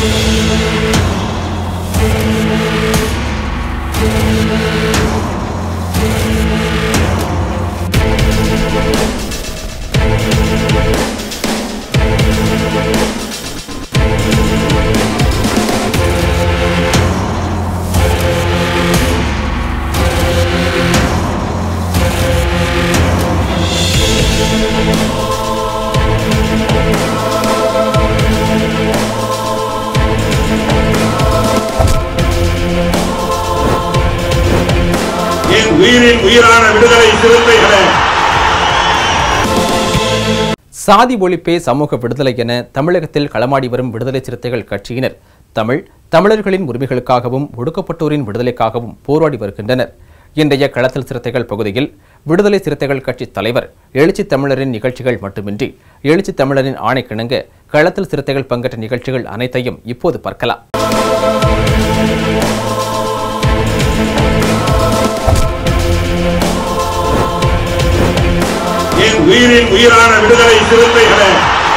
என் உயிரின் உயிரான விடுதலை சிறுத்தைகளே சாதி ஒழிப்பே சமூக விடுதலை என தமிழகத்தில் களமாடி வரும் விடுதலை சிறுத்தைகள் கட்சியினர் தமிழ் தமிழர்களின் உரிமைகளுக்காகவும் ஒடுக்கப்பட்டோரின் விடுதலைக்காகவும் போராடி வருகின்றனர் இன்றைய களத்தில் சிறுத்தைகள் பகுதியில் விடுதலை சிறுத்தைகள் கட்சி தலைவர் எழுச்சி தமிழரின் நிகழ்ச்சிகள் மட்டுமின்றி எழுச்சி தமிழரின் ஆணைக்கிணங்க களத்தில் சிறுத்தைகள் பங்கேற்ற நிகழ்ச்சிகள் அனைத்தையும் இப்போது பார்க்கலாம் என் உயிரின் உயிரான விடுதலை சிறுத்தைகளே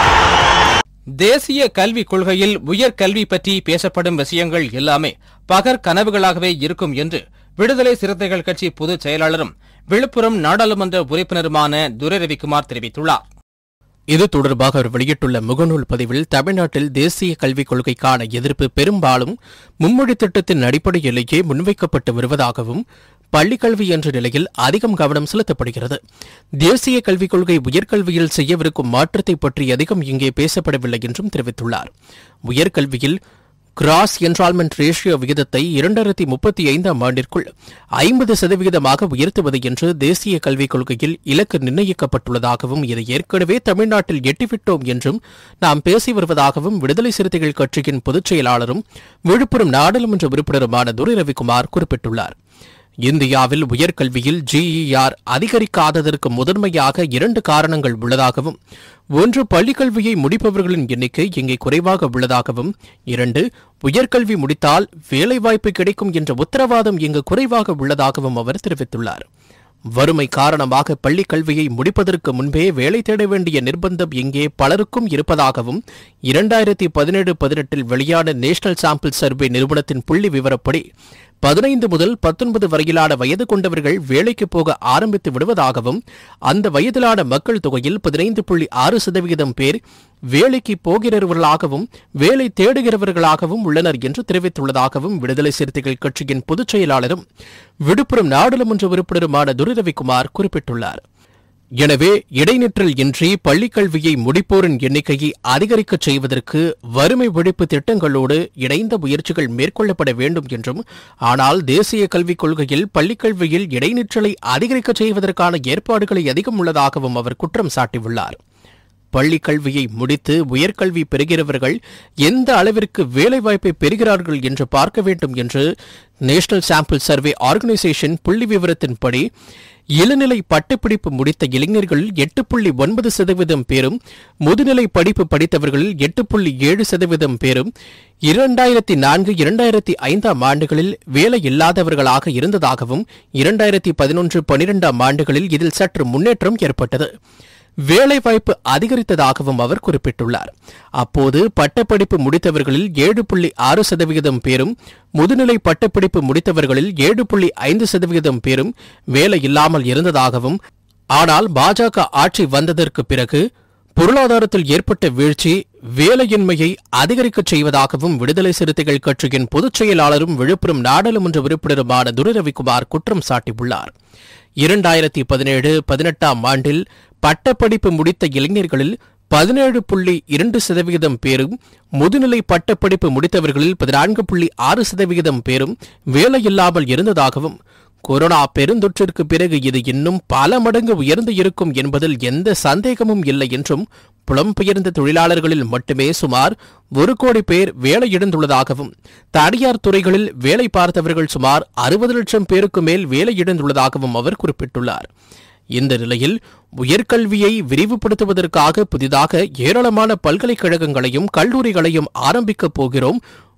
தேசிய கல்விக் கொள்கையில் உயர் கல்வி பற்றி பேசப்படும் விஷயங்கள் எல்லாமே பகற் கனவுகளாகவே இருக்கும் என்று விடுதலை சிறுத்தைகள் கட்சி பொதுச் செயலாளரும் விழுப்புரம் நாடாளுமன்ற உறுப்பினருமான துரை ரவிக்குமார் தெரிவித்துள்ளார் இது தொடர்பாக அவர் வெளியிட்டுள்ள முகநூல் பதிவில் தமிழ்நாட்டில் தேசிய கல்விக் கொள்கைக்கான எதிர்ப்பு பெரும்பாலும் மும்மொழி திட்டத்தின் அடிப்படையிலேயே முன்வைக்கப்பட்டு வருவதாகவும் பள்ளிக்கல்வி என்ற நிலையில் அதிகம் கவனம் செலுத்தப்படுகிறது தேசிய கல்விக் கொள்கை உயர்கல்வியில் செய்யவிருக்கும் மாற்றத்தை பற்றி அதிகம் இங்கே பேசப்படவில்லை என்றும் தெரிவித்துள்ளார் உயர்கல்வியில் கிராஸ் என்ரால்மெண்ட் ரேஷியோ விகிதத்தை இரண்டாயிரத்தி முப்பத்தி ஐந்தாம் ஆண்டிற்குள் ஐம்பது சதவிகிதமாக உயர்த்துவது என்று தேசிய கல்விக் கொள்கையில் இலக்கு நிர்ணயிக்கப்பட்டுள்ளதாகவும் இதை ஏற்கனவே தமிழ்நாட்டில் எட்டிவிட்டோம் என்றும் நாம் பேசி வருவதாகவும் விடுதலை சிறுத்தைகள் கட்சியின் பொதுச் செயலாளரும் விழுப்புரம் நாடாளுமன்ற உறுப்பினருமான துரை ரவிக்குமார் குறிப்பிட்டுள்ளார் இந்தியாவில் உயர்கல்வியில் ஜிஇஆர் அதிகரிக்காததற்கு முதன்மையாக இரண்டு காரணங்கள் உள்ளதாகவும் ஒன்று பள்ளிக்கல்வியை முடிப்பவர்களின் எண்ணிக்கை இங்கே குறைவாக உள்ளதாகவும் இரண்டு உயர்கல்வி முடித்தால் வேலைவாய்ப்பு கிடைக்கும் என்ற உத்தரவாதம் இங்கு குறைவாக உள்ளதாகவும் அவர் தெரிவித்துள்ளார் வறுமை காரணமாக பள்ளிக் கல்வியை முடிப்பதற்கு முன்பே வேலை தேட வேண்டிய நிர்பந்தம் இங்கே பலருக்கும் இருப்பதாகவும் இரண்டாயிரத்தி பதினேழு பதினெட்டில் வெளியான நேஷனல் சாம்பிள் சர்வே நிறுவனத்தின் புள்ளி விவரப்படி பதினைந்து முதல் பத்தொன்பது வரையிலான வயது கொண்டவர்கள் வேலைக்கு போக ஆரம்பித்து விடுவதாகவும் அந்த வயதிலான மக்கள் தொகையில் பதினைந்து புள்ளி ஆறு சதவிகிதம் பேர் வேலைக்கு போகிறவர்களாகவும் வேலை தேடுகிறவர்களாகவும் உள்ளனர் என்று தெரிவித்துள்ளதாகவும் விடுதலை சிறுத்தைகள் கட்சியின் பொதுச் செயலாளரும் விழுப்புரம் நாடாளுமன்ற உறுப்பினருமான துரை ரவிக்குமார் குறிப்பிட்டுள்ளார் எனவே இடைநிற்றல் இன்றி பள்ளிக் கல்வியை முடிப்போரின் எண்ணிக்கையை அதிகரிக்கச் செய்வதற்கு வறுமை ஒழிப்பு திட்டங்களோடு இணைந்த முயற்சிகள் மேற்கொள்ளப்பட வேண்டும் என்றும் ஆனால் தேசிய கல்விக் கொள்கையில் பள்ளிக் கல்வியில் இடைநிற்றலை அதிகரிக்கச் செய்வதற்கான ஏற்பாடுகளை அதிகம் உள்ளதாகவும் அவர் குற்றம் சாட்டியுள்ளார் பள்ளிக் கல்வியை முடித்து உயர்கல்வி பெறுகிறவர்கள் எந்த அளவிற்கு வேலைவாய்ப்பை பெறுகிறார்கள் என்று பார்க்க வேண்டும் என்று நேஷனல் சாம்பிள் சர்வே ஆர்கனைசேஷன் புள்ளி விவரத்தின்படி இளநிலை பட்டப்படிப்பு முடித்த இளைஞர்களில் எட்டு புள்ளி ஒன்பது சதவீதம் பேரும் முதுநிலை படிப்பு படித்தவர்களில் எட்டு புள்ளி ஏழு சதவீதம் பேரும் இரண்டாயிரத்தி நான்கு இரண்டாயிரத்தி ஐந்தாம் ஆண்டுகளில் வேலை இல்லாதவர்களாக இருந்ததாகவும் இரண்டாயிரத்தி பதினொன்று பனிரெண்டாம் ஆண்டுகளில் இதில் சற்று முன்னேற்றம் ஏற்பட்டது வேலைவாய்ப்பு அதிகரித்ததாகவும் அவர் குறிப்பிட்டுள்ளார் அப்போது பட்டப்படிப்பு முடித்தவர்களில் ஏழு புள்ளி ஆறு சதவிகிதம் பேரும் முதுநிலை பட்டப்படிப்பு முடித்தவர்களில் ஏழு புள்ளி ஐந்து சதவிகிதம் பேரும் வேலை இல்லாமல் இருந்ததாகவும் ஆனால் பாஜக ஆட்சி வந்ததற்கு பிறகு பொருளாதாரத்தில் ஏற்பட்ட வீழ்ச்சி வேலையின்மையை அதிகரிக்கச் செய்வதாகவும் விடுதலை சிறுத்தைகள் கட்சியின் பொதுச் செயலாளரும் விழுப்புரம் நாடாளுமன்ற உறுப்பினருமான துரை ரவிக்குமார் குற்றம் சாட்டியுள்ளார் இரண்டாயிரத்தி பதினேழு பதினெட்டாம் ஆண்டில் பட்டப்படிப்பு முடித்த இளைஞர்களில் பதினேழு புள்ளி இரண்டு சதவிகிதம் பேரும் முதுநிலை பட்டப்படிப்பு முடித்தவர்களில் பதினான்கு புள்ளி ஆறு சதவிகிதம் பேரும் வேலையில்லாமல் இருந்ததாகவும் கொரோனா பெருந்தொற்றிற்கு பிறகு இது இன்னும் பல மடங்கு உயர்ந்து இருக்கும் என்பதில் எந்த சந்தேகமும் இல்லை என்றும் புலம்பெயர்ந்த தொழிலாளர்களில் மட்டுமே சுமார் ஒரு கோடி பேர் வேலை இழந்துள்ளதாகவும் தனியார் துறைகளில் வேலை பார்த்தவர்கள் சுமார் அறுபது லட்சம் பேருக்கு மேல் வேலை இழந்துள்ளதாகவும் அவர் குறிப்பிட்டுள்ளார் இந்த நிலையில் உயர்கல்வியை விரிவுபடுத்துவதற்காக புதிதாக ஏராளமான பல்கலைக்கழகங்களையும் கல்லூரிகளையும் ஆரம்பிக்கப் போகிறோம்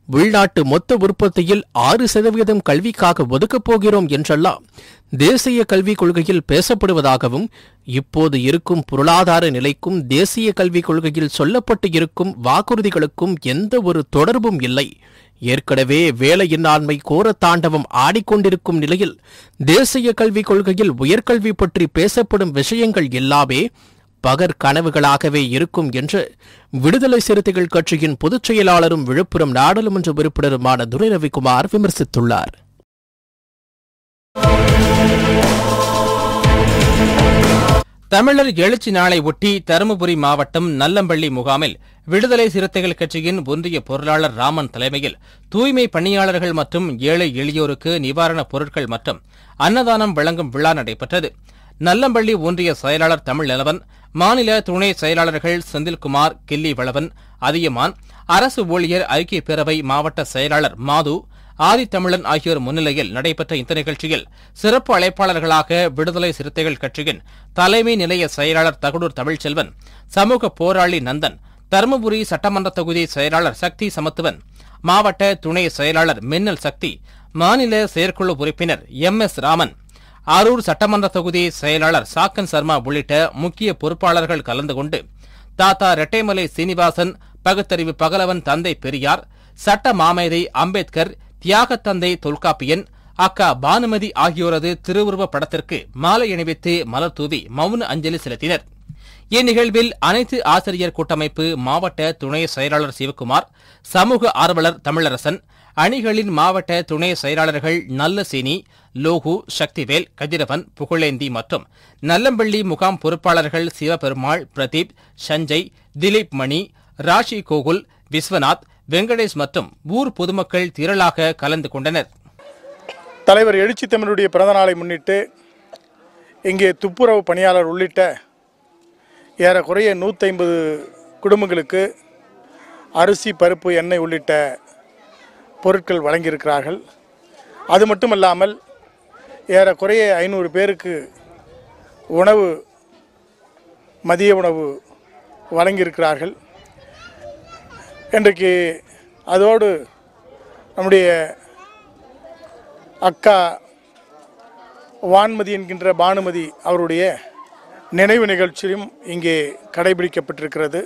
உள்நாட்டு மொத்த உற்பத்தியில் ஆறு சதவீதம் கல்விக்காக ஒதுக்கப் போகிறோம் என்றெல்லாம் தேசிய கல்விக் கொள்கையில் பேசப்படுவதாகவும் இப்போது இருக்கும் பொருளாதார நிலைக்கும் தேசிய கல்விக் கொள்கையில் சொல்லப்பட்டு இருக்கும் வாக்குறுதிகளுக்கும் எந்த ஒரு தொடர்பும் இல்லை ஏற்கனவே வேலையின்மை கோர தாண்டவம் ஆடிக்கொண்டிருக்கும் நிலையில் தேசிய கல்விக் கொள்கையில் உயர்கல்வி பற்றி பேசப்படும் விஷயங்கள் எல்லாமே பகற் கனவுகளாகவே இருக்கும் என்று விடுதலை சிறுத்தைகள் கட்சியின் பொதுச் செயலாளரும் விழுப்புரம் நாடாளுமன்ற உறுப்பினருமான துரை ரவிக்குமார் விமர்சித்துள்ளார் தமிழர் எழுச்சி நாளை ஒட்டி தருமபுரி மாவட்டம் நல்லம்பள்ளி முகாமில் விடுதலை சிறுத்தைகள் கட்சியின் ஒன்றிய பொருளாளர் ராமன் தலைமையில் தூய்மை பணியாளர்கள் மற்றும் ஏழை எளியோருக்கு நிவாரணப் பொருட்கள் மற்றும் அன்னதானம் வழங்கும் விழா நடைபெற்றது நல்லம்பள்ளி ஒன்றிய செயலாளர் தமிழ் நிலவன் மாநில துணை செயலாளர்கள் செந்தில்குமார் கில்லி வளவன் அதியமான் அரசு ஊழியர் ஐக்கிய பேரவை மாவட்ட செயலாளர் மாது ஆதித்தமிழன் ஆகியோர் முன்னிலையில் நடைபெற்ற இந்த நிகழ்ச்சியில் சிறப்பு அழைப்பாளர்களாக விடுதலை சிறுத்தைகள் கட்சியின் தலைமை நிலைய செயலாளர் தகடூர் தமிழ்ச்செல்வன் சமூக போராளி நந்தன் தருமபுரி சட்டமன்ற தொகுதி செயலாளர் சக்தி சமத்துவன் மாவட்ட துணை செயலாளர் மின்னல் சக்தி மாநில செயற்குழு உறுப்பினர் எம் எஸ் ராமன் அரூர் சட்டமன்ற தொகுதி செயலாளர் சாக்கன் சர்மா உள்ளிட்ட முக்கிய பொறுப்பாளர்கள் கலந்து கொண்டு தாத்தா ரெட்டைமலை சீனிவாசன் பகுத்தறிவு பகலவன் தந்தை பெரியார் சட்ட மாமேதை அம்பேத்கர் தியாக தந்தை தொல்காப்பியன் அக்கா பானுமதி ஆகியோரது திருவுருவ படத்திற்கு மாலை அணிவித்து மலர் தூவி மௌன அஞ்சலி செலுத்தினர் இந்நிகழ்வில் அனைத்து ஆசிரியர் கூட்டமைப்பு மாவட்ட துணை செயலாளர் சிவக்குமார் சமூக ஆர்வலர் தமிழரசன் அணிகளின் மாவட்ட துணை செயலாளர்கள் நல்லசீனி லோகு சக்திவேல் கதிரவன் புகழேந்தி மற்றும் நல்லம்பள்ளி முகாம் பொறுப்பாளர்கள் சிவபெருமாள் பிரதீப் சஞ்சய் திலீப் மணி ராஷி கோகுல் விஸ்வநாத் வெங்கடேஷ் மற்றும் ஊர் பொதுமக்கள் திரளாக கலந்து கொண்டனர் தலைவர் எழுச்சி தமிழுடைய பிறந்த நாளை முன்னிட்டு இங்கே துப்புரவு பணியாளர் உள்ளிட்ட ஏறக்குறைய நூற்றைம்பது குடும்பங்களுக்கு அரிசி பருப்பு எண்ணெய் உள்ளிட்ட பொருட்கள் வழங்கியிருக்கிறார்கள் அது மட்டுமல்லாமல் ஏறக்குறைய ஐநூறு பேருக்கு உணவு மதிய உணவு வழங்கியிருக்கிறார்கள் இன்றைக்கு அதோடு நம்முடைய அக்கா வான்மதி என்கின்ற பானுமதி அவருடைய நினைவு நிகழ்ச்சியும் இங்கே கடைபிடிக்கப்பட்டிருக்கிறது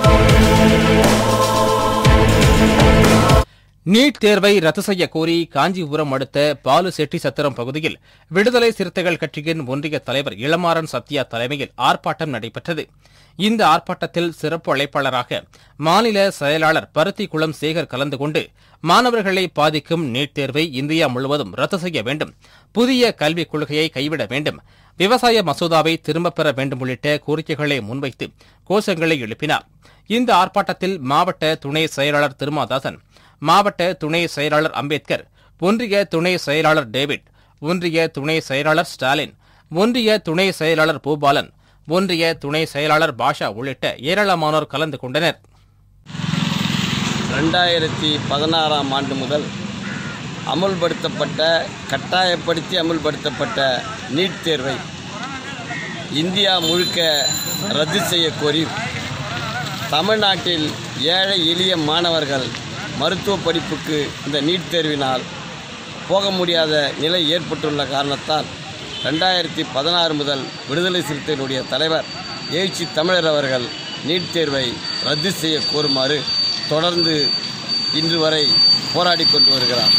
நீட் தேர்வை ரத்து செய்ய கோரி காஞ்சிபுரம் அடுத்த பாலு செட்டி சத்திரம் பகுதியில் விடுதலை சிறுத்தைகள் கட்சியின் ஒன்றிய தலைவர் இளமாறன் சத்யா தலைமையில் ஆர்ப்பாட்டம் நடைபெற்றது இந்த ஆர்ப்பாட்டத்தில் சிறப்பு அழைப்பாளராக மாநில செயலாளர் பருத்திக்குளம் சேகர் கலந்து கொண்டு மாணவர்களை பாதிக்கும் நீட் தேர்வை இந்தியா முழுவதும் ரத்து செய்ய வேண்டும் புதிய கல்விக் கொள்கையை கைவிட வேண்டும் விவசாய மசோதாவை திரும்பப் பெற வேண்டும் உள்ளிட்ட கோரிக்கைகளை முன்வைத்து கோஷங்களை எழுப்பினார் இந்த ஆர்ப்பாட்டத்தில் மாவட்ட துணை செயலாளர் திருமாதாசன் மாவட்ட துணை செயலாளர் அம்பேத்கர் ஒன்றிய துணை செயலாளர் டேவிட் ஒன்றிய துணை செயலாளர் ஸ்டாலின் ஒன்றிய துணை செயலாளர் பூபாலன் ஒன்றிய துணை செயலாளர் பாஷா உள்ளிட்ட ஏராளமானோர் கலந்து கொண்டனர் ரெண்டாயிரத்தி பதினாறாம் ஆண்டு முதல் அமுல்படுத்தப்பட்ட கட்டாயப்படுத்தி அமுல்படுத்தப்பட்ட நீட் தேர்வை இந்தியா முழுக்க ரத்து செய்ய கோரி தமிழ்நாட்டில் ஏழை எளிய மாணவர்கள் மருத்துவ படிப்புக்கு இந்த நீட் தேர்வினால் போக முடியாத நிலை ஏற்பட்டுள்ள காரணத்தால் ரெண்டாயிரத்தி பதினாறு முதல் விடுதலை சிறுத்தைகளுடைய தலைவர் எழுச்சி தமிழர் அவர்கள் நீட் தேர்வை ரத்து செய்ய கோருமாறு தொடர்ந்து இன்று வரை போராடி கொண்டு வருகிறார்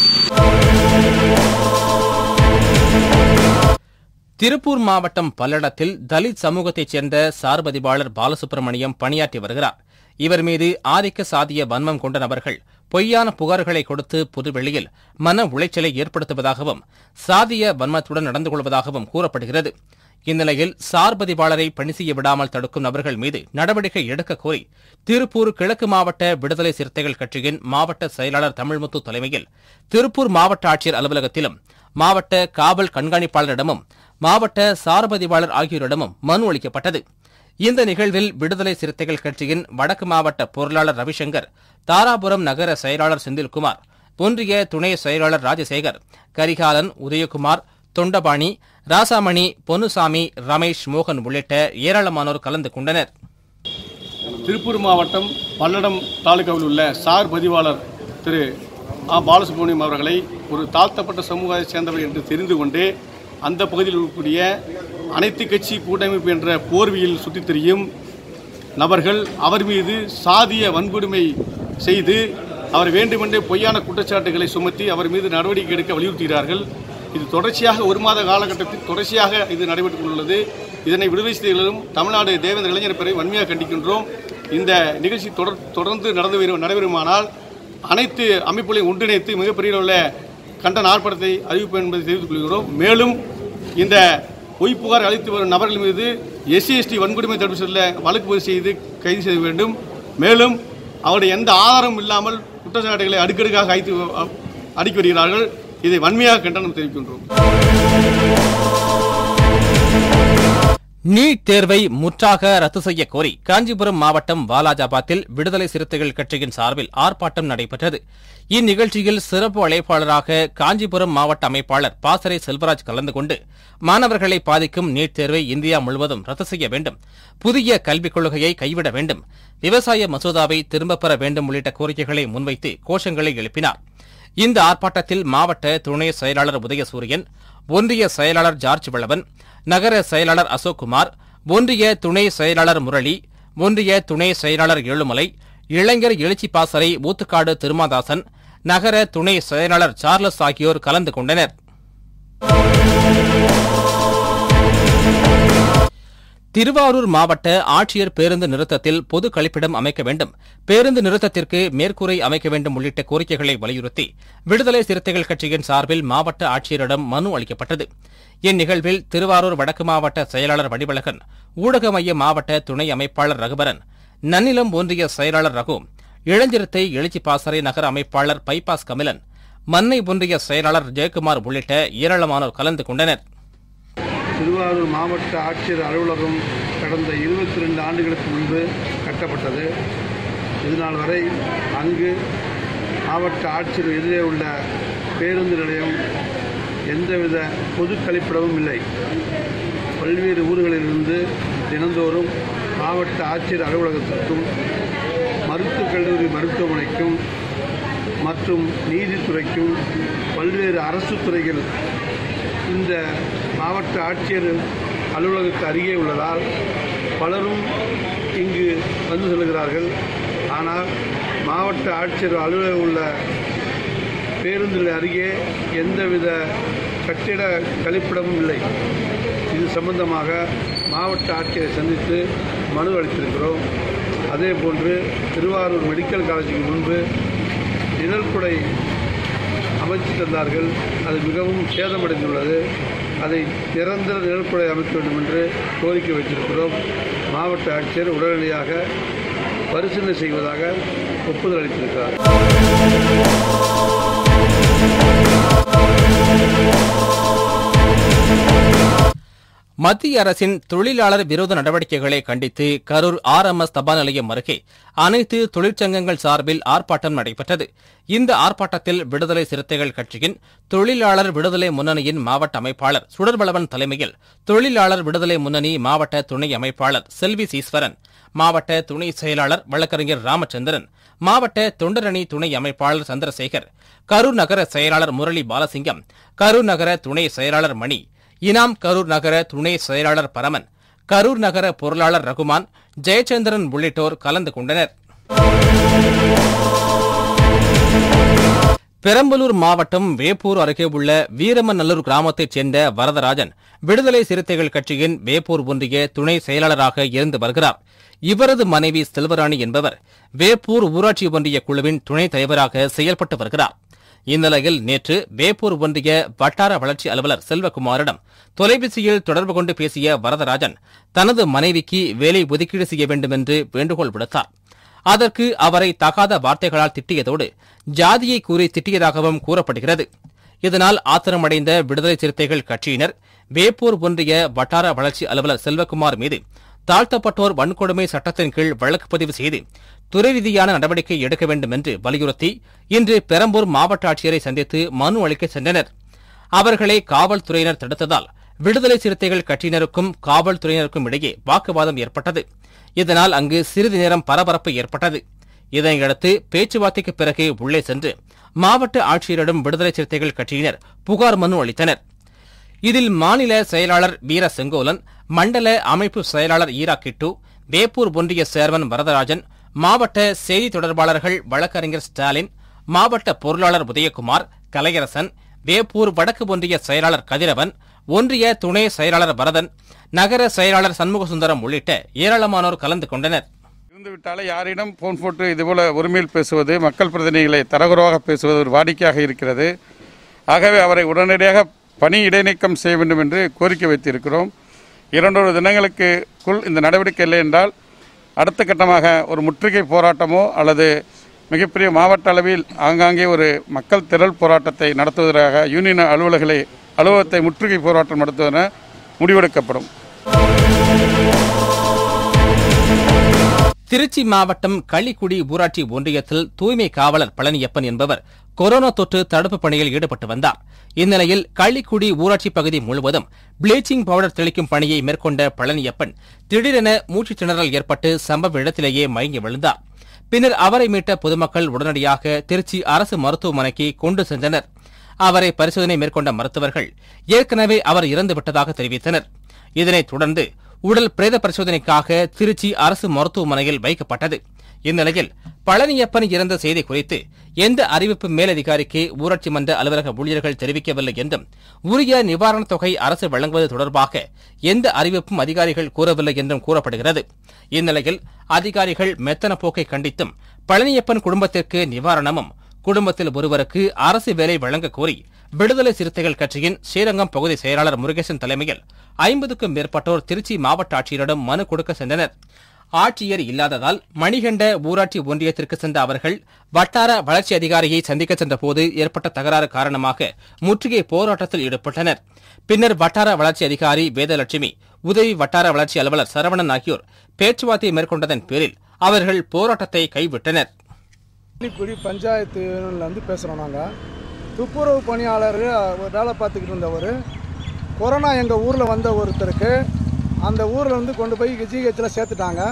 திருப்பூர் மாவட்டம் பல்லடத்தில் தலித் சமூகத்தைச் சேர்ந்த சார்பதிவாளர் பாலசுப்ரமணியம் பணியாற்றி வருகிறார் இவர் மீது ஆதிக்க சாதிய வன்மம் கொண்ட நபர்கள் பொய்யான புகார்களை கொடுத்து பொதுவெளியில் மன உளைச்சலை ஏற்படுத்துவதாகவும் சாதிய வன்மத்துடன் நடந்து கொள்வதாகவும் கூறப்படுகிறது இந்நிலையில் சார்பதிவாளரை பணி செய்ய விடாமல் தடுக்கும் நபர்கள் மீது நடவடிக்கை எடுக்க கோரி திருப்பூர் கிழக்கு மாவட்ட விடுதலை சிறுத்தைகள் கட்சியின் மாவட்ட செயலாளர் தமிழ்முத்து தலைமையில் திருப்பூர் மாவட்ட ஆட்சியர் அலுவலகத்திலும் மாவட்ட காவல் கண்காணிப்பாளரிடமும் மாவட்ட சார்பதிவாளர் ஆகியோரிடமும் மனு அளிக்கப்பட்டது இந்த நிகழ்வில் விடுதலை சிறுத்தைகள் கட்சியின் வடக்கு மாவட்ட பொருளாளர் ரவிசங்கர் தாராபுரம் நகர செயலாளர் செந்தில்குமார் ஒன்றிய துணை செயலாளர் ராஜசேகர் கரிகாலன் உதயகுமார் தொண்டபாணி ராசாமணி பொன்னுசாமி ரமேஷ் மோகன் உள்ளிட்ட ஏராளமானோர் கலந்து கொண்டனர் திருப்பூர் மாவட்டம் பல்லடம் தாலுகாவில் உள்ள சார் பதிவாளர் திரு ஆ பாலசுப்ரமணியம் அவர்களை ஒரு தாழ்த்தப்பட்ட சமூகத்தைச் சேர்ந்தவர் என்று தெரிந்து கொண்டு அந்த பகுதியில் இருக்கக்கூடிய அனைத்து கட்சி கூட்டமைப்பு என்ற போர்வையில் சுற்றித் திரியும் நபர்கள் அவர் மீது சாதிய வன்கொடுமை செய்து அவர் வேண்டுமென்றே பொய்யான குற்றச்சாட்டுகளை சுமத்தி அவர் மீது நடவடிக்கை எடுக்க வலியுறுத்துகிறார்கள் இது தொடர்ச்சியாக ஒரு மாத காலகட்டத்தில் தொடர்ச்சியாக இது நடைபெற்றுக் கொண்டுள்ளது இதனை விடுதலை செய்திகளும் தமிழ்நாடு தேவேந்திர இளைஞர் பேரை வன்மையாக கண்டிக்கின்றோம் இந்த நிகழ்ச்சி தொடர் தொடர்ந்து நடந்து வரும் நடைபெறுமானால் அனைத்து அமைப்புகளையும் ஒன்றிணைத்து மிகப்பெரிய உள்ள கண்டன ஆர்ப்பாட்டத்தை அறிவிப்போம் என்பதை தெரிவித்துக் கொள்கிறோம் மேலும் இந்த பொய் புகார் அளித்து வரும் நபர்கள் மீது எஸ்சி எஸ்டி வன்கொடுமை தடுப்பு சொல்ல வழக்கு பதிவு செய்து கைது செய்ய வேண்டும் மேலும் அவருடைய எந்த ஆதாரமும் இல்லாமல் குற்றச்சாட்டுகளை அடுக்கடுக்காக அழைத்து அடுக்கி வருகிறார்கள் இதை வன்மையாக கண்டனம் தெரிவிக்கின்றோம் நீட் தேர்வை முற்றாக ரத்து செய்ய கோரி காஞ்சிபுரம் மாவட்டம் வாலாஜாபாத்தில் விடுதலை சிறுத்தைகள் கட்சியின் சார்பில் ஆர்ப்பாட்டம் நடைபெற்றது இந்நிகழ்ச்சியில் சிறப்பு அழைப்பாளராக காஞ்சிபுரம் மாவட்ட அமைப்பாளர் பாசறை செல்வராஜ் கலந்து கொண்டு மாணவர்களை பாதிக்கும் நீட் தேர்வை இந்தியா முழுவதும் ரத்து செய்ய வேண்டும் புதிய கல்விக் கொள்கையை கைவிட வேண்டும் விவசாய மசோதாவை திரும்பப் பெற வேண்டும் உள்ளிட்ட கோரிக்கைகளை முன்வைத்து கோஷங்களை எழுப்பினார் இந்த ஆர்ப்பாட்டத்தில் மாவட்ட துணை செயலாளர் உதயசூரியன் ஒன்றிய செயலாளர் ஜார்ஜ் வளவன் நகர செயலாளர் அசோக்குமார் ஒன்றிய துணை செயலாளர் முரளி ஒன்றிய துணை செயலாளர் ஏழுமலை இளைஞர் எழுச்சி பாசறை ஊத்துக்காடு திருமாதாசன் நகர துணை செயலாளர் சார்லஸ் ஆகியோர் கலந்து கொண்டனர் திருவாரூர் மாவட்ட ஆட்சியர் பேருந்து நிறுத்தத்தில் பொது கழிப்பிடம் அமைக்க வேண்டும் பேருந்து நிறுத்தத்திற்கு மேற்கூரை அமைக்க வேண்டும் உள்ளிட்ட கோரிக்கைகளை வலியுறுத்தி விடுதலை சிறுத்தைகள் கட்சியின் சார்பில் மாவட்ட ஆட்சியரிடம் மனு அளிக்கப்பட்டது இந்நிகழ்வில் திருவாரூர் வடக்கு மாவட்ட செயலாளர் வடிவழகன் ஊடக மைய மாவட்ட துணை அமைப்பாளர் ரகுபரன் நன்னிலம் ஒன்றிய செயலாளர் ரகு இளஞ்சிறுத்தை எழுச்சி பாசறை நகர அமைப்பாளர் பைபாஸ் கமிலன் மன்னை ஒன்றிய செயலாளர் ஜெயக்குமார் உள்ளிட்ட ஏராளமானோர் கலந்து கொண்டனர் திருவாரூர் மாவட்ட ஆட்சியர் அலுவலகம் கடந்த இருபத்தி ரெண்டு ஆண்டுகளுக்கு முன்பு கட்டப்பட்டது இதுநாள் வரை அங்கு மாவட்ட ஆட்சியர் எதிரே உள்ள பேருந்து நிலையம் எந்தவித பொது கழிப்பிடமும் இல்லை பல்வேறு ஊர்களிலிருந்து தினந்தோறும் மாவட்ட ஆட்சியர் அலுவலகத்திற்கும் மருத்துவக் கல்லூரி மருத்துவமனைக்கும் மற்றும் நீதித்துறைக்கும் பல்வேறு அரசு துறைகள் இந்த மாவட்ட ஆட்சியர் அலுவலகத்துக்கு அருகே உள்ளதால் பலரும் இங்கு வந்து செல்கிறார்கள் ஆனால் மாவட்ட ஆட்சியர் அலுவலகம் உள்ள பேருந்து அருகே எந்தவித கட்டிட கழிப்பிடமும் இல்லை இது சம்பந்தமாக மாவட்ட ஆட்சியரை சந்தித்து மனு அளித்திருக்கிறோம் அதே போன்று திருவாரூர் மெடிக்கல் காலேஜுக்கு முன்பு நிழல்குடை அமைத்து தந்தார்கள் அது மிகவும் சேதமடைந்துள்ளது அதை நிரந்தர நிழற்குடை அமைக்க வேண்டும் என்று கோரிக்கை வைத்திருக்கிறோம் மாவட்ட ஆட்சியர் உடனடியாக பரிசீலனை செய்வதாக ஒப்புதல் அளித்திருக்கிறார் மத்திய அரசின் தொழிலாளர் விரோத நடவடிக்கைகளை கண்டித்து கரூர் ஆர் எம் எஸ் தபால் நிலையம் அருகே அனைத்து தொழிற்சங்கங்கள் சார்பில் ஆர்ப்பாட்டம் நடைபெற்றது இந்த ஆர்ப்பாட்டத்தில் விடுதலை சிறுத்தைகள் கட்சியின் தொழிலாளர் விடுதலை முன்னணியின் மாவட்ட அமைப்பாளர் சுடர்பலவன் தலைமையில் தொழிலாளர் விடுதலை முன்னணி மாவட்ட துணை அமைப்பாளர் செல்வி சீஸ்வரன் மாவட்ட துணை செயலாளர் வழக்கறிஞர் ராமச்சந்திரன் மாவட்ட தொண்டரணி துணை அமைப்பாளர் சந்திரசேகர் கரூர் நகர செயலாளர் முரளி பாலசிங்கம் கரூர் நகர துணை செயலாளர் மணி இனாம் கரூர் நகர துணை செயலாளர் பரமன் கரூர் நகர பொருளாளர் ரகுமான் ஜெயச்சந்திரன் உள்ளிட்டோர் கலந்து கொண்டனர் பெரம்பலூர் மாவட்டம் வேப்பூர் அருகே உள்ள வீரமநல்லூர் கிராமத்தைச் சேர்ந்த வரதராஜன் விடுதலை சிறுத்தைகள் கட்சியின் வேப்பூர் ஒன்றிய துணை செயலாளராக இருந்து வருகிறார் இவரது மனைவி செல்வராணி என்பவர் வேப்பூர் ஊராட்சி ஒன்றிய குழுவின் துணைத் தலைவராக செயல்பட்டு வருகிறார் இந்நிலையில் நேற்று வேப்பூர் ஒன்றிய வட்டார வளர்ச்சி அலுவலர் செல்வகுமாரிடம் தொலைபேசியில் தொடர்பு கொண்டு பேசிய வரதராஜன் தனது மனைவிக்கு வேலை ஒதுக்கீடு செய்ய வேண்டும் என்று வேண்டுகோள் விடுத்தார் அதற்கு அவரை தகாத வார்த்தைகளால் திட்டியதோடு ஜாதியை கூறி திட்டியதாகவும் கூறப்படுகிறது இதனால் ஆத்திரமடைந்த விடுதலை சிறுத்தைகள் கட்சியினர் வேப்பூர் ஒன்றிய வட்டார வளர்ச்சி அலுவலர் செல்வகுமார் மீது தாழ்த்தப்பட்டோர் வன்கொடுமை சட்டத்தின் கீழ் வழக்கு பதிவு செய்து துறை ரீதியான நடவடிக்கை எடுக்க வேண்டும் என்று வலியுறுத்தி இன்று பெரம்பூர் மாவட்ட ஆட்சியரை சந்தித்து மனு அளிக்க சென்றனர் அவர்களை காவல்துறையினர் தடுத்ததால் விடுதலை சிறுத்தைகள் கட்சியினருக்கும் காவல்துறையினருக்கும் இடையே வாக்குவாதம் ஏற்பட்டது இதனால் அங்கு சிறிது நேரம் பரபரப்பு ஏற்பட்டது இதனையடுத்து பேச்சுவார்த்தைக்கு பிறகு உள்ளே சென்று மாவட்ட ஆட்சியரிடம் விடுதலை சிறுத்தைகள் கட்சியினர் புகார் மனு அளித்தனர் இதில் மாநில செயலாளர் வீர செங்கோலன் மண்டல அமைப்பு செயலாளர் ஈரா கிட்டு வேப்பூர் ஒன்றிய சேர்மன் வரதராஜன் மாவட்ட செய்தி தொடர்பாளர்கள் வழக்கறிஞர் ஸ்டாலின் மாவட்ட பொருளாளர் உதயகுமார் கலையரசன் வேப்பூர் வடக்கு ஒன்றிய செயலாளர் கதிரவன் ஒன்றிய துணை செயலாளர் பரதன் நகர செயலாளர் சண்முகசுந்தரம் உள்ளிட்ட ஏராளமானோர் கலந்து கொண்டனர் இருந்துவிட்டாலே யாரிடம் போன் போட்டு இதுபோல உரிமையில் பேசுவது மக்கள் பிரதிநிதிகளை தரகுறவாக பேசுவது ஒரு வாடிக்கையாக இருக்கிறது ஆகவே அவரை உடனடியாக பணி இடைநீக்கம் செய்ய வேண்டும் என்று கோரிக்கை வைத்திருக்கிறோம் இரண்டொரு தினங்களுக்குள் இந்த நடவடிக்கை இல்லை என்றால் அடுத்த கட்டமாக ஒரு முற்றுகை போராட்டமோ அல்லது மிகப்பெரிய மாவட்ட அளவில் ஆங்காங்கே ஒரு மக்கள் திரள் போராட்டத்தை நடத்துவதற்காக யூனியன் அலுவலர்களை அலுவலகத்தை முற்றுகை போராட்டம் நடத்துவதென முடிவெடுக்கப்படும் திருச்சி மாவட்டம் களிக்குடி ஊராட்சி ஒன்றியத்தில் தூய்மை காவலர் பழனியப்பன் என்பவர் கொரோனா தொற்று தடுப்பு பணியில் ஈடுபட்டு வந்தார் இந்நிலையில் களிக்குடி ஊராட்சி பகுதி முழுவதும் ப்ளீச்சிங் பவுடர் தெளிக்கும் பணியை மேற்கொண்ட பழனியப்பன் திடீரென மூச்சுத் திணறல் ஏற்பட்டு சம்பவ இடத்திலேயே மயங்கி விழுந்தார் பின்னர் அவரை மீட்ட பொதுமக்கள் உடனடியாக திருச்சி அரசு மருத்துவமனைக்கு கொண்டு சென்றனர் அவரை பரிசோதனை மேற்கொண்ட மருத்துவர்கள் ஏற்கனவே அவர் இறந்துவிட்டதாக தெரிவித்தனர் இதனைத் தொடர்ந்து உடல் பிரேத பரிசோதனைக்காக திருச்சி அரசு மருத்துவமனையில் வைக்கப்பட்டது இந்நிலையில் பழனியப்பன் இறந்த செய்தி குறித்து எந்த அறிவிப்பு மேலதிகாரிக்கு ஊராட்சி மன்ற அலுவலக ஊழியர்கள் தெரிவிக்கவில்லை என்றும் உரிய நிவாரணத் தொகை அரசு வழங்குவது தொடர்பாக எந்த அறிவிப்பும் அதிகாரிகள் கூறவில்லை என்றும் கூறப்படுகிறது இந்நிலையில் அதிகாரிகள் மெத்தன போக்கை கண்டித்தும் பழனியப்பன் குடும்பத்திற்கு நிவாரணமும் குடும்பத்தில் ஒருவருக்கு அரசு வேலை வழங்க கோரி விடுதலை சிறுத்தைகள் கட்சியின் ஸ்ரீரங்கம் பகுதி செயலாளர் முருகேசன் தலைமையில் ஐம்பதுக்கும் மேற்பட்டோர் திருச்சி மாவட்ட ஆட்சியரிடம் மனு கொடுக்க சென்றனர் ஆட்சியர் இல்லாததால் மணிகண்ட ஊராட்சி ஒன்றியத்திற்கு சென்ற அவர்கள் வட்டார வளர்ச்சி அதிகாரியை சந்திக்க சென்றபோது ஏற்பட்ட தகராறு காரணமாக முற்றுகை போராட்டத்தில் ஈடுபட்டனர் பின்னர் வட்டார வளர்ச்சி அதிகாரி வேதலட்சுமி உதவி வட்டார வளர்ச்சி அலுவலர் சரவணன் ஆகியோர் பேச்சுவார்த்தை மேற்கொண்டதன் பேரில் அவர்கள் போராட்டத்தை கைவிட்டனர் பள்ளிக்குடி பஞ்சாயத்துல இருந்து பேசுகிறோம் நாங்கள் துப்புரவு பணியாளர் ஒரு வேலை பார்த்துக்கிட்டு இருந்தவர் கொரோனா எங்கள் ஊரில் வந்த ஒருத்தருக்கு அந்த ஊரில் இருந்து கொண்டு போய் ஜிஹெச்சில் சேர்த்துட்டாங்க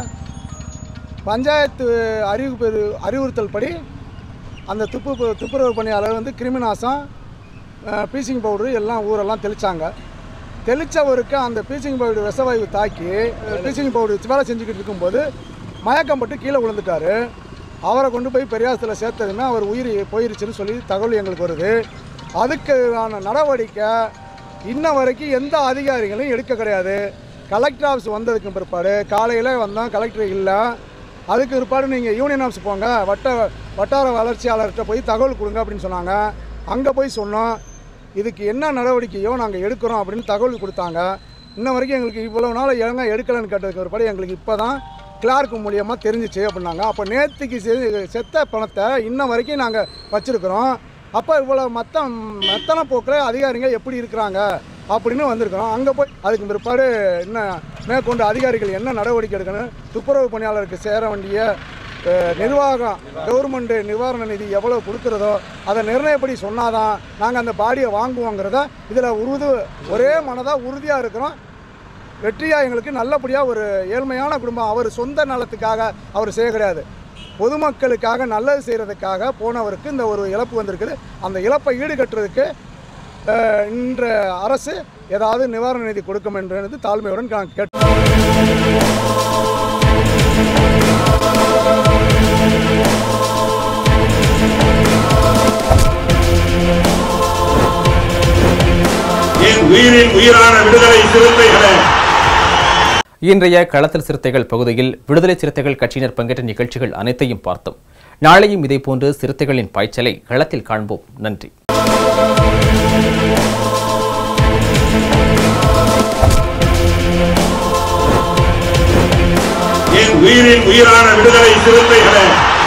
பஞ்சாயத்து அறிவிப்பு அறிவுறுத்தல் படி அந்த துப்பு துப்புரவு பணியாளர் வந்து கிருமிநாசம் பீசிங் பவுடரு எல்லாம் ஊரெல்லாம் தெளித்தாங்க தெளித்தவருக்கு அந்த பீசிங் பவுடர் விஷவாயு தாக்கி பீசிங் பவுடர் வேலை செஞ்சுக்கிட்டு இருக்கும்போது மயக்கம் பட்டு கீழே விழுந்துட்டார் அவரை கொண்டு போய் பெரியாசத்தில் சேர்த்ததுமே அவர் உயிர் போயிருச்சுன்னு சொல்லி தகவல் எங்களுக்கு வருது அதுக்கான நடவடிக்கை இன்ன வரைக்கும் எந்த அதிகாரிகளும் எடுக்க கிடையாது கலெக்டர் ஆஃபீஸ் வந்ததுக்கு பிற்பாடு காலையில் வந்தோம் கலெக்டர் இல்லை அதுக்கு பிற்பாடு நீங்கள் யூனியன் ஆஃபீஸ் போங்க வட்ட வட்டார வளர்ச்சியாளர்கிட்ட போய் தகவல் கொடுங்க அப்படின்னு சொன்னாங்க அங்கே போய் சொன்னோம் இதுக்கு என்ன நடவடிக்கையோ நாங்கள் எடுக்கிறோம் அப்படின்னு தகவல் கொடுத்தாங்க இன்ன வரைக்கும் எங்களுக்கு இவ்வளோ நாள் ஏங்க எடுக்கலைன்னு கேட்டதுக்கு பிற்பாடு எங்களுக்கு இப்போ தான் கிளார்க் மூலியமாக தெரிஞ்சிச்சு அப்படின்னாங்க அப்போ நேற்றுக்கு செ- செத்த பணத்தை இன்ன வரைக்கும் நாங்கள் வச்சுருக்குறோம் அப்போ இவ்வளோ மத்த மெத்தன போக்கில் அதிகாரிங்க எப்படி இருக்கிறாங்க அப்படின்னு வந்திருக்கிறோம் அங்கே போய் அதுக்கு பிற்பாடு என்ன மேற்கொண்டு அதிகாரிகள் என்ன நடவடிக்கை எடுக்கணும் துப்புரவு பணியாளருக்கு சேர வேண்டிய அஹ், நிர்வாகம் கவர்மெண்ட் நிவாரண நிதி எவ்வளோ கொடுக்குறதோ அதை நிர்ணயப்படி சொன்னாதான் நாங்கள் அந்த பாடியை வாங்குவோங்கிறத இதில் உறுதி ஒரே மனதாக உறுதியாக இருக்கிறோம் வெற்றியாக எங்களுக்கு நல்லபடியாக ஒரு ஏழ்மையான குடும்பம் அவர் சொந்த நலத்துக்காக அவர் செய்ய கிடையாது பொதுமக்களுக்காக நல்லது செய்கிறதுக்காக போனவருக்கு இந்த ஒரு இழப்பு வந்திருக்குது அந்த இழப்பை ஈடுகட்டுறதுக்கு அஹ், இன்ற அரசு ஏதாவது நிவாரண நிதி கொடுக்கும் என்று தாழ்மையுடன் நான் கேட்டு என் உயிரின் உயிரான விடுதலை சிறுத்தைகளே இன்றைய களத்தில் சிறுத்தைகள் பகுதியில் விடுதலை சிறுத்தைகள் கட்சியினர் பங்கேற்ற நிகழ்ச்சிகள் அனைத்தையும் பார்த்தோம் நாளையும் இதேபோன்று சிறுத்தைகளின் பாய்ச்சலை களத்தில் காண்போம் நன்றி என் உயிரின் உயிரான விடுதலை சிறுத்தைகளே